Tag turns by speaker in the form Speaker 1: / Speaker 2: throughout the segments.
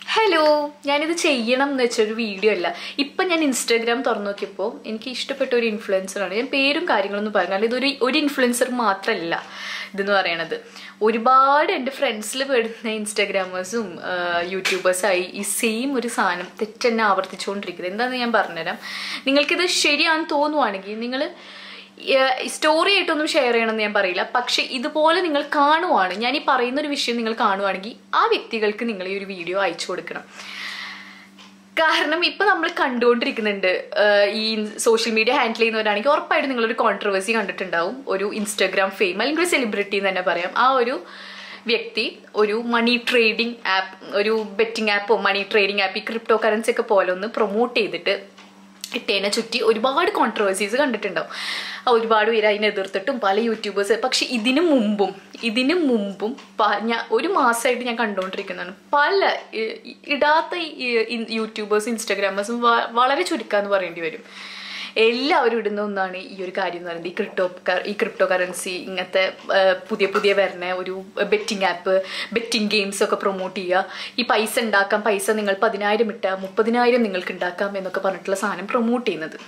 Speaker 1: hello ഞാനിത് ചെയ്യണം എന്ന് വെച്ചൊരു വീഡിയോ അല്ല ഇപ്പം ഞാൻ ഇൻസ്റ്റാഗ്രാം തുറന്നു നോക്കിയപ്പോൾ എനിക്ക് ഇഷ്ടപ്പെട്ട ഒരു ഇൻഫ്ലുവൻസറാണ് ഞാൻ പേരും കാര്യങ്ങളൊന്നും പറയാം കാരണം ഇതൊരു ഒരു ഇൻഫ്ലുവൻസർ മാത്രമല്ല ഇതെന്ന് പറയണത് ഒരുപാട് എൻ്റെ ഫ്രണ്ട്സിൽ പെടുന്ന ഇൻസ്റ്റാഗ്രാമേഴ്സും യൂട്യൂബേഴ്സായി ഈ സെയിം ഒരു സാധനം തെറ്റെന്നെ ആവർത്തിച്ചുകൊണ്ടിരിക്കുന്നത് എന്താണെന്ന് ഞാൻ പറഞ്ഞുതരാം നിങ്ങൾക്കിത് ശരിയാണെന്ന് തോന്നുവാണെങ്കിൽ നിങ്ങൾ സ്റ്റോറി ആയിട്ടൊന്നും ഷെയർ ചെയ്യണമെന്ന് ഞാൻ പറയില്ല പക്ഷെ ഇതുപോലെ നിങ്ങൾ കാണുവാണ് ഞാൻ ഈ പറയുന്ന ഒരു വിഷയം നിങ്ങൾ കാണുവാണെങ്കിൽ ആ വ്യക്തികൾക്ക് നിങ്ങൾ ഈ ഒരു വീഡിയോ അയച്ചു കൊടുക്കണം കാരണം ഇപ്പൊ നമ്മൾ കണ്ടുകൊണ്ടിരിക്കുന്നുണ്ട് ആഹ് ഈ സോഷ്യൽ മീഡിയ ഹാൻഡിൽ ചെയ്യുന്നവരാണെങ്കിൽ ഉറപ്പായിട്ടും നിങ്ങളൊരു കോൺട്രവേഴ്സി കണ്ടിട്ടുണ്ടാവും ഒരു ഇൻസ്റ്റാഗ്രാം ഫെയിം അല്ലെങ്കിൽ ഒരു സെലിബ്രിറ്റി എന്ന് തന്നെ പറയാം ആ ഒരു വ്യക്തി ഒരു മണി ട്രേഡിംഗ് ആപ്പ് ഒരു ബെറ്റിംഗ് ആപ്പോ മണി ട്രേഡിംഗ് ആപ്പ് ഈ ക്രിപ്റ്റോ കറൻസി ഒക്കെ പോലെ ഒന്ന് പ്രൊമോട്ട് ചെയ്തിട്ട് ഇട്ടേനെ ചുറ്റി ഒരുപാട് കോൺട്രവേഴ്സീസ് കണ്ടിട്ടുണ്ടാവും ആ ഒരുപാട് പേര് അതിനെ എതിർത്തിട്ടും പല യൂട്യൂബേഴ്സ് പക്ഷെ ഇതിനു മുമ്പും ഇതിനു മുമ്പും പ- ഞാൻ ഒരു മാസമായിട്ട് ഞാൻ കണ്ടുകൊണ്ടിരിക്കുന്നതാണ് പല ഇ- ഇടാത്ത ഈ- ഈ യൂട്യൂബേഴ്സ് ഇൻസ്റ്റാഗ്രാമേഴ്സും വ- വളരെ ചുരുക്കാന്ന് പറയേണ്ടി വരും എല്ലാവരും ഇടുന്ന ഒന്നാണ് ഈ ഒരു കാര്യം എന്ന് പറയുന്നത് ഈ ക്രിപ്റ്റോ ഈ ക്രിപ്റ്റോ കറൻസി ഇങ്ങനത്തെ ആ, പുതിയ പുതിയ വരുന്ന ഒരു ബെറ്റിംഗ് ആപ്പ് ബെറ്റിംഗ് ഗെയിംസ് ഒക്കെ പ്രൊമോട്ട് ചെയ്യുക ഈ പൈസ ഉണ്ടാക്കാം പൈസ നിങ്ങൾ പതിനായിരം ഇട്ടാൽ മുപ്പതിനായിരം നിങ്ങൾക്ക് ഉണ്ടാക്കാം എന്നൊക്കെ പറഞ്ഞിട്ടുള്ള സാധനം പ്രൊമോട്ട് ചെയ്യുന്നത്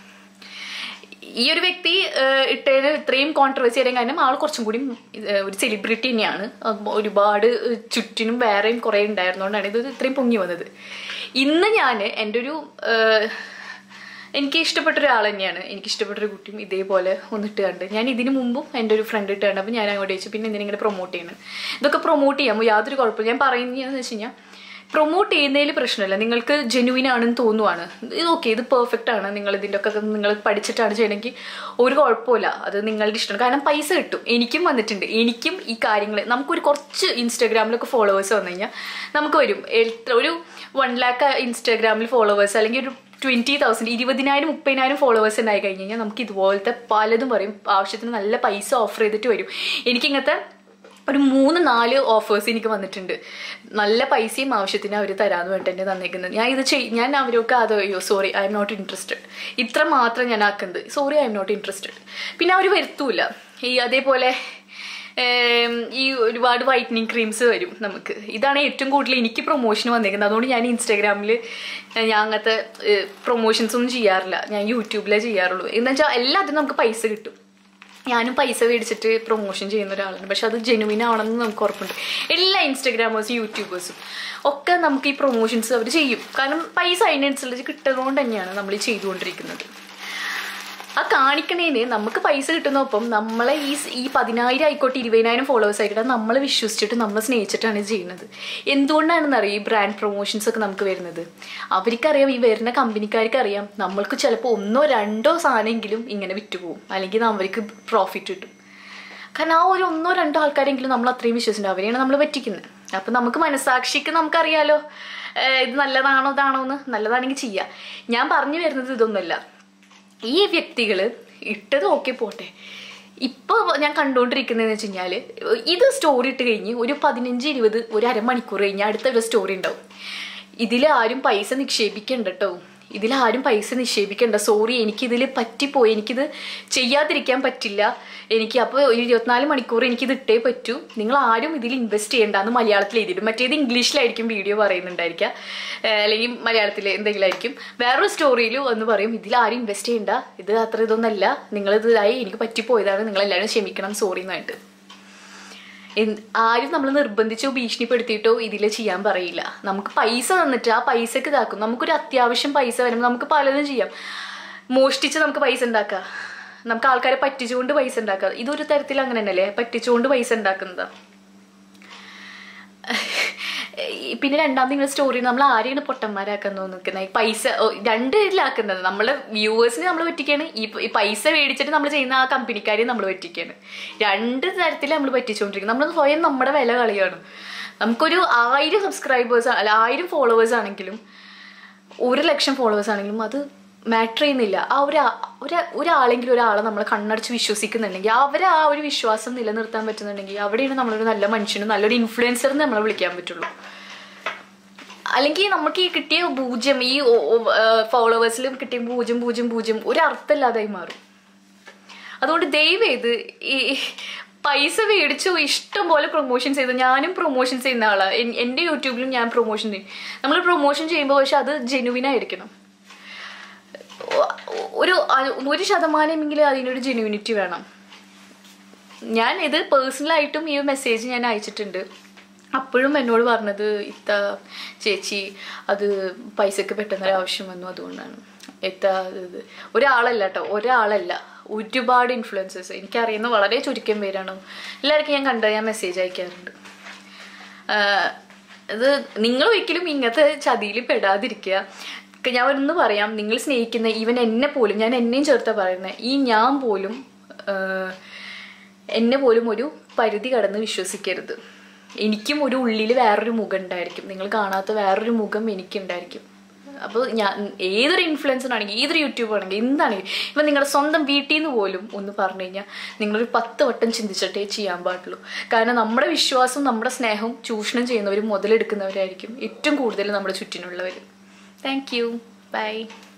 Speaker 1: ഈ ഒരു വ്യക്തി ഏഹ്, ഇട്ടതിന് ഇത്രയും കോൺട്രവേഴ്സി ചെയ്യാൻ കാരണം ആൾ കുറച്ചും കൂടി ഏഹ്, ഒരു സെലിബ്രിറ്റി തന്നെയാണ് അപ്പൊ ഒരുപാട് ഏഹ്, ചുറ്റിനും വേറെയും കുറേ ഉണ്ടായിരുന്നുകൊണ്ടാണ് ഇത് ഇത്രയും പൊങ്ങി വന്നത് ഇന്ന് ഞാൻ എൻ്റെ ഒരു ഏഹ്, എനിക്ക് ഇഷ്ടപ്പെട്ട ഒരാൾ തന്നെയാണ് എനിക്ക് ഇഷ്ടപ്പെട്ട ഒരു കുട്ടിയും ഇതേപോലെ ഒന്നിട്ട് കണ്ട് ഞാൻ ഇതിന് മുമ്പും എൻ്റെ ഒരു ഫ്രണ്ട് ഇട്ട് കണ്ടപ്പോൾ ഞാൻ അങ്ങോട്ട് ചോദിച്ചു പിന്നെ എന്തിനാ ഇങ്ങനെ പ്രൊമോട്ട് ചെയ്യണം ഇതൊക്കെ പ്രൊമോട്ട് ചെയ്യാമോ യാതൊരു കുഴപ്പമില്ല ഞാൻ പറയുന്നതെന്ന് വെച്ച് കഴിഞ്ഞാൽ പ്രൊമോട്ട് ചെയ്യുന്നതിൽ പ്രശ്നമില്ല നിങ്ങൾക്ക് ജെനുവിൻ ആണെന്ന് തോന്നുവാണ് ഇത് ഓക്കെ ഇത് പെർഫെക്റ്റ് ആണ് നിങ്ങൾ ഇതിൻ്റെ ഒക്കെ നിങ്ങൾ പഠിച്ചിട്ടാണ് ചെയ്യണമെങ്കിൽ ഒരു കുഴപ്പമില്ല അത് നിങ്ങളുടെ ഇഷ്ടമാണ് കാരണം പൈസ കിട്ടും എനിക്കും വന്നിട്ടുണ്ട് എനിക്കും ഈ കാര്യങ്ങൾ നമുക്കൊരു കുറച്ച് ഇൻസ്റ്റാഗ്രാമിലൊക്കെ ഫോളോവേഴ്സ് വന്നു കഴിഞ്ഞാൽ നമുക്ക് വരും എത്ര ഒരു വൺ ലാക്ക് ഇൻസ്റ്റാഗ്രാമിൽ ഫോളോവേഴ്സ് അല്ലെങ്കിൽ ഒരു ട്വൻറ്റി തൗസൻഡ് ഇരുപതിനായിരം മുപ്പതിനായിരം ഫോളോവേഴ്സ് ഉണ്ടായി കഴിഞ്ഞ് കഴിഞ്ഞാൽ നമുക്ക് ഇതുപോലത്തെ പലതും പറയും ആവശ്യത്തിന് നല്ല പൈസ ഓഫർ ചെയ്തിട്ട് വരും എനിക്കിങ്ങനത്തെ ഒരു മൂന്ന് നാല് ഓഫേഴ്സ് എനിക്ക് വന്നിട്ടുണ്ട് നല്ല പൈസയും ആവശ്യത്തിന് അവർ തരാമെന്ന് വേണ്ടി എന്നെ തന്നേക്കുന്നത് ഞാൻ ഇത് ചെയ് ഞാൻ അവരൊക്കെ അത് അയ്യോ sorry I'm not interested ഇത്ര മാത്രം ഞാൻ ആക്കുന്നത് sorry I'm not interested പിന്നെ അവർ വരുത്തൂല ഈ അതേപോലെ ഏം, ഈ ഒരുപാട് വൈറ്റനിങ് ക്രീംസ് വരും നമുക്ക് ഇതാണ് ഏറ്റവും കൂടുതൽ എനിക്ക് പ്രൊമോഷൻ വന്നേക്കുന്നത് അതുകൊണ്ട് ഞാൻ ഇൻസ്റ്റാഗ്രാമിൽ ഞാൻ അങ്ങനത്തെ പ്രൊമോഷൻസ് ഒന്നും ചെയ്യാറില്ല ഞാൻ യൂട്യൂബിലേ ചെയ്യാറുള്ളൂ എന്ന് വെച്ചാൽ എല്ലാത്തിനും നമുക്ക് പൈസ കിട്ടും ഞാനും പൈസ മേടിച്ചിട്ട് പ്രൊമോഷൻ ചെയ്യുന്ന ഒരാളാണ് പക്ഷെ അത് ജെനുവിൻ ആവണമെന്ന് നമുക്ക് ഉറപ്പുണ്ട് എല്ലാ ഇൻസ്റ്റാഗ്രാമേഴ്സും യൂട്യൂബേഴ്സും ഒക്കെ നമുക്ക് ഈ പ്രൊമോഷൻസ് അവർ ചെയ്യും കാരണം പൈസ അതിനനുസരിച്ച് കിട്ടുന്നതുകൊണ്ട് തന്നെയാണ് നമ്മൾ ഈ ചെയ്തുകൊണ്ടിരിക്കുന്നത് ആ കാണിക്കണേന് നമുക്ക് പൈസ കിട്ടുന്നൊപ്പം നമ്മളെ ഈ സ് ഈ പതിനായിരം ആയിക്കോട്ടെ ഇരുപതിനായിരം ഫോളോവേഴ്സ് ആയിക്കോട്ടെ നമ്മൾ വിശ്വസിച്ചിട്ട് നമ്മൾ സ്നേഹിച്ചിട്ടാണ് ഇത് ചെയ്യുന്നത് എന്തുകൊണ്ടാണെന്ന് അറിയാം ഈ ബ്രാൻഡ് പ്രൊമോഷൻസ് ഒക്കെ നമുക്ക് വരുന്നത് അവർക്കറിയാം ഈ വരുന്ന കമ്പനിക്കാർക്ക് അറിയാം നമ്മൾക്ക് ചിലപ്പോൾ ഒന്നോ രണ്ടോ സാധനമെങ്കിലും ഇങ്ങനെ വിറ്റുപോകും അല്ലെങ്കിൽ അവർക്ക് പ്രോഫിറ്റ് കിട്ടും കാരണം ആ ഒരു ഒന്നോ രണ്ടോ ആൾക്കാരെങ്കിലും നമ്മൾ അത്രയും വിശ്വസിച്ചിട്ടുണ്ട് അവരെയാണ് നമ്മൾ പറ്റിക്കുന്നത് അപ്പം നമുക്ക് മനസാക്ഷിക്ക് നമുക്കറിയാലോ ഏഹ് ഇത് നല്ലതാണോ ഇതാണോ എന്ന് നല്ലതാണെങ്കിൽ ചെയ്യാം ഞാൻ പറഞ്ഞു വരുന്നത് ഇതൊന്നുമല്ല ഈ വ്യക്തികൾ ഇട്ടത് ഓക്കെ പോട്ടെ ഇപ്പൊ ഞാൻ കണ്ടുകൊണ്ടിരിക്കുന്നതെന്ന് വെച്ച് കഴിഞ്ഞാൽ ഇത് സ്റ്റോറി ഇട്ട് കഴിഞ്ഞ് ഒരു പതിനഞ്ച് ഇരുപത് ഒരു അരമണിക്കൂർ കഴിഞ്ഞ് അടുത്ത ഒരു സ്റ്റോറി ഉണ്ടാവും ഇതിൽ ആരും പൈസ നിക്ഷേപിക്കണ്ട കേട്ടോ ഇതിലാരും പൈസ നിക്ഷേപിക്കണ്ട സോറി എനിക്കിതിൽ പറ്റിപ്പോയി എനിക്കിത് ചെയ്യാതിരിക്കാൻ പറ്റില്ല എനിക്ക് അപ്പോൾ ഒരു ഇരുപത്തിനാല് മണിക്കൂർ എനിക്കിത് ഇട്ടേ പറ്റൂ നിങ്ങൾ ആരും ഇതിൽ ഇൻവെസ്റ്റ് ചെയ്യേണ്ടെന്ന് മലയാളത്തിൽ എഴുതിയിടും മറ്റേത് ഇംഗ്ലീഷിലായിരിക്കും വീഡിയോ പറയുന്നുണ്ടായിരിക്കുക ഏഹ് അല്ലെങ്കിൽ മലയാളത്തിൽ എന്തെങ്കിലും ആയിരിക്കും വേറൊരു സ്റ്റോറിയിൽ വന്ന് പറയും ഇതിൽ ആരും ഇൻവെസ്റ്റ് ചെയ്യണ്ട ഇത് അത്ര ഇതൊന്നല്ല നിങ്ങളിത് ഇതായി എനിക്ക് പറ്റിപ്പോയതാണ് നിങ്ങളെല്ലാവരും ക്ഷമിക്കണം സോറി എന്നായിട്ട് എന്ത്- ആരും നമ്മൾ നിർബന്ധിച്ചോ ഭീഷണിപ്പെടുത്തിയിട്ടോ ഇതിൽ ചെയ്യാൻ പറയില്ല നമുക്ക് പൈസ തന്നിട്ട് ആ പൈസക്ക് ഇതാക്കും നമുക്കൊരു അത്യാവശ്യം പൈസ വരുമ്പോൾ നമുക്ക് പലതും ചെയ്യാം മോഷ്ടിച്ച് നമുക്ക് പൈസ ഉണ്ടാക്കാം നമുക്ക് ആൾക്കാരെ പറ്റിച്ചുകൊണ്ട് പൈസ ഉണ്ടാക്കാം ഇതൊരു തരത്തിൽ അങ്ങനെ തന്നെയല്ലേ പറ്റിച്ചുകൊണ്ട് പൈസ ഉണ്ടാക്കുന്നതാ പിന്നെ രണ്ടാമത് നിങ്ങൾ സ്റ്റോറി നമ്മൾ ആരെയാണ് പൊട്ടന്മാരാക്കാൻ നോക്കുന്നത് ഈ പൈസ ഓ, രണ്ട് ഇതിലാക്കുന്നത് നമ്മളെ വ്യൂവേഴ്സിനെ നമ്മൾ പറ്റിക്കാണ് ഈ ഈ പൈസ മേടിച്ചിട്ട് നമ്മൾ ചെയ്യുന്ന ആ കമ്പനിക്കാരെ നമ്മൾ പറ്റിക്കാണ് രണ്ട് തരത്തിൽ നമ്മൾ പറ്റിച്ചുകൊണ്ടിരിക്കുന്നത് നമ്മൾ സ്വയം നമ്മുടെ വില കളിയാണ് നമുക്കൊരു ആയിരം സബ്സ്ക്രൈബേഴ്സ് അല്ല ആയിരം ഫോളോവേഴ്സ് ആണെങ്കിലും ഒരു ലക്ഷം ഫോളോവേഴ്സ് ആണെങ്കിലും അത് മാറ്റർ ചെയ്യുന്നില്ല ആ ഒരു ഒരു ഒരാളെങ്കിലും ഒരാളെ നമ്മൾ കണ്ണടച്ച് വിശ്വസിക്കുന്നുണ്ടെങ്കിൽ അവരെ ആ ഒരു വിശ്വാസം നിലനിർത്താൻ പറ്റുന്നുണ്ടെങ്കിൽ അവിടെയാണ് നമ്മളൊരു നല്ല മനുഷ്യനും നല്ലൊരു ഇൻഫ്ലുവൻസർ എന്ന് നമ്മളെ വിളിക്കാൻ പറ്റുള്ളൂ അല്ലെങ്കിൽ നമുക്ക് ഈ കിട്ടിയ പൂജ്യം ഈ ഫോളോവേഴ്സിലും കിട്ടിയ പൂജ്യം പൂജ്യം പൂജ്യം ഒരു അർത്ഥമില്ലാതായി മാറും അതുകൊണ്ട് ദയവ് ചെയ്ത് ഈ പൈസ മേടിച്ചു ഇഷ്ടം പോലെ പ്രൊമോഷൻ ചെയ്തു ഞാനും പ്രൊമോഷൻ ചെയ്യുന്ന ആളാണ് എൻ- എൻ്റെ യൂട്യൂബിലും ഞാൻ പ്രൊമോഷൻ ചെയ്യും നമ്മൾ പ്രൊമോഷൻ ചെയ്യുമ്പോൾ പക്ഷെ അത് ജെനുവിൻ ആയിരിക്കണം ഒ- ഒരു അ- ഒരു ശതമാനമെങ്കിലും അതിനൊരു ജെനുവിനിറ്റി വേണം ഞാൻ ഇത് പേഴ്സണലായിട്ടും ഈ മെസ്സേജ് ഞാൻ അയച്ചിട്ടുണ്ട് അപ്പോഴും എന്നോട് പറഞ്ഞത് ഇത്ത ചേച്ചി അത് പൈസക്ക് പെട്ടെന്നൊരു ആവശ്യം വന്നു അതുകൊണ്ടാണ് ഇത്ത ഇത് ഒരാളല്ല കേട്ടോ ഒരാളല്ല ഒരുപാട് ഇൻഫ്ലുവൻസേഴ്സ് എനിക്കറിയുന്ന വളരെ ചുരുക്കം പേരാണ് എല്ലാവർക്കും ഞാൻ കണ്ട ഞാൻ മെസ്സേജ് അയക്കാറുണ്ട് ആഹ് ഇത് നിങ്ങൾ ഒരിക്കലും ഇങ്ങനത്തെ ചതിയിൽ പെടാതിരിക്കുക ക- ഞാൻ ഒന്ന് പറയാം നിങ്ങൾ സ്നേഹിക്കുന്ന ഈവൻ എന്നെ പോലും ഞാൻ എന്നെയും ചേർത്താ പറയുന്നത് ഈ ഞാൻ പോലും ആഹ് എന്നെ പോലും ഒരു പരിധി കടന്ന് വിശ്വസിക്കരുത് എനിക്കും ഒരു ഉള്ളിൽ വേറൊരു മുഖം ഉണ്ടായിരിക്കും നിങ്ങൾ കാണാത്ത വേറൊരു മുഖം എനിക്കുണ്ടായിരിക്കും അപ്പോൾ ഞാൻ ഏതൊരു ഇൻഫ്ലുവൻസർ ആണെങ്കിൽ ഏതൊരു യൂട്യൂബർ ആണെങ്കിൽ എന്താണെങ്കിലും ഇപ്പം നിങ്ങളുടെ സ്വന്തം വീട്ടിൽ നിന്ന് പോലും ഒന്ന് പറഞ്ഞു കഴിഞ്ഞാൽ നിങ്ങളൊരു പത്ത് വട്ടം ചിന്തിച്ചിട്ടേ ചെയ്യാൻ പാടുള്ളൂ കാരണം നമ്മുടെ വിശ്വാസവും നമ്മുടെ സ്നേഹവും ചൂഷണം ചെയ്യുന്നവരും മുതലെടുക്കുന്നവരായിരിക്കും ഏറ്റവും കൂടുതൽ നമ്മുടെ ചുറ്റിനുള്ളവർ താങ്ക് യു ബൈ